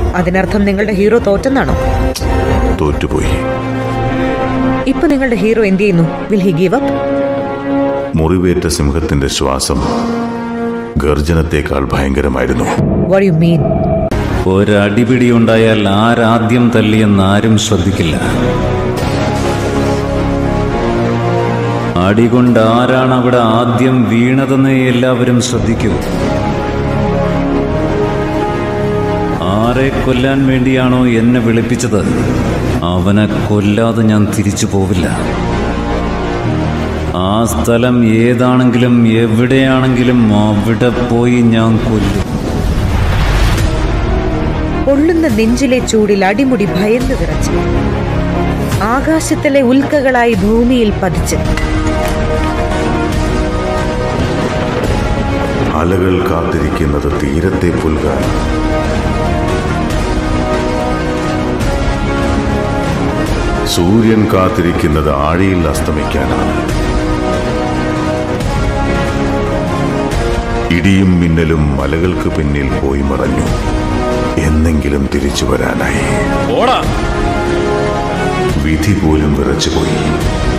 അതിനർത്ഥം നിങ്ങളുടെ ഹീറോ തോറ്റെന്നാണോ തോറ്റുപോയി ഇപ്പൊ നിങ്ങളുടെ ഹീറോ എന്ത് ചെയ്യുന്നു വിൽ ഹി ഗീവ് അപ്പ് മുറിവേറ്റ സിംഹത്തിന്റെ ശ്വാസം ഗർജനത്തേക്കാൾ ഭയങ്കരമായിരുന്നു വാട്ട് യു മീൻ ഒരടിപിടി ഉണ്ടായാൽ ആരാദ്യം തല്ലിയെന്ന് ആരും ശ്രദ്ധിക്കില്ല അടികൊണ്ട് ആരാണ് അവിടെ ആദ്യം വീണതെന്ന് എല്ലാവരും ശ്രദ്ധിക്കൂ ആരെ കൊല്ലാൻ വേണ്ടിയാണോ എന്നെ വിളിപ്പിച്ചത് അവനെ കൊല്ലാതെ ഞാൻ തിരിച്ചു പോവില്ല ആ സ്ഥലം ഏതാണെങ്കിലും എവിടെയാണെങ്കിലും അവിടെ പോയി ഞാൻ കൊല്ലും പൊള്ളുന്ന നെഞ്ചിലെ ചൂടിൽ അടിമുടി ഭയന്ന് വിറച്ച് ആകാശത്തിലെ ഉൽക്കകളായി ഭൂമിയിൽ പതിച്ച് അലകൾ കാത്തിരിക്കുന്നത് തീരത്തെ പുൽകാൻ സൂര്യൻ കാത്തിരിക്കുന്നത് ആഴിയിൽ അസ്തമിക്കാനാണ് ഇടിയും മിന്നലും മലകൾക്ക് പിന്നിൽ പോയി മറഞ്ഞു എന്നെങ്കിലും തിരിച്ചു വരാനായി വിധി പോലും വിറച്ചുപോയി